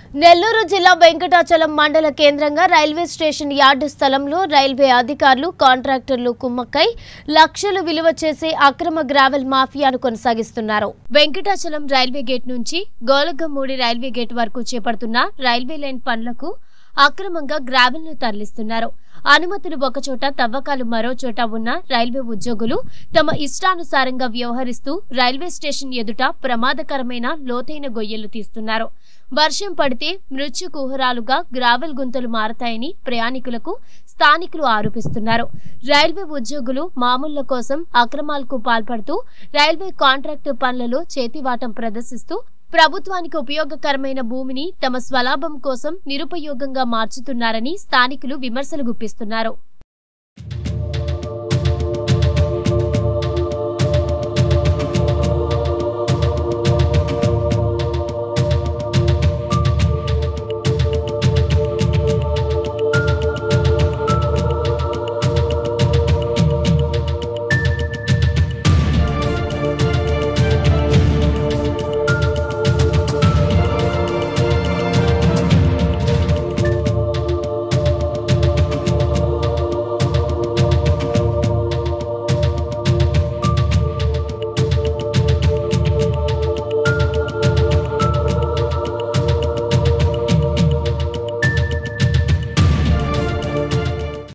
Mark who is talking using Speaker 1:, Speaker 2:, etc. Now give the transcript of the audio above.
Speaker 1: నెల్లూరు జిల్లా వెంకటాచలం మండల కేంద్రంగా రైల్వే స్టేషన్ యార్డు స్థలంలో రైల్వే అధికారులు కాంట్రాక్టర్లు కుమ్మక్కై లక్షలు విలువ చేసే అక్రమ గ్రావెల్ మాఫియాను కొనసాగిస్తున్నారు వెంకటాచలం రైల్వే గేట్ నుంచి గోలగమ్మూడి రైల్వే గేట్ వరకు చేపడుతున్న రైల్వే లైన్ పనులకు అక్రమంగా గ్రావెల్ను తరలిస్తున్నారు అనుమతులు ఒకచోట తవ్వకాలు మరో చోట ఉన్న రైల్వే ఉద్యోగులు తమ ఇష్టానుసారంగా వ్యవహరిస్తూ రైల్వే స్టేషన్ ఎదుట ప్రమాదకరమైన లోతైన గొయ్యలు తీస్తున్నారు వర్షం పడితే మృత్యు కుహరాలుగా గ్రావెల్ గుంతలు మారతాయని ప్రయాణికులకు స్థానికులు ఆరోపిస్తున్నారు రైల్వే ఉద్యోగులు మామూళ్ల కోసం అక్రమాలకు పాల్పడుతూ రైల్వే కాంట్రాక్టు పనులలో చేతివాటం ప్రదర్శిస్తూ ప్రభుత్వానికి ఉపయోగకరమైన భూమిని తమ స్వలాభం కోసం నిరుపయోగంగా మార్చుతున్నారని స్థానికులు విమర్శలు గుప్పిస్తున్నారు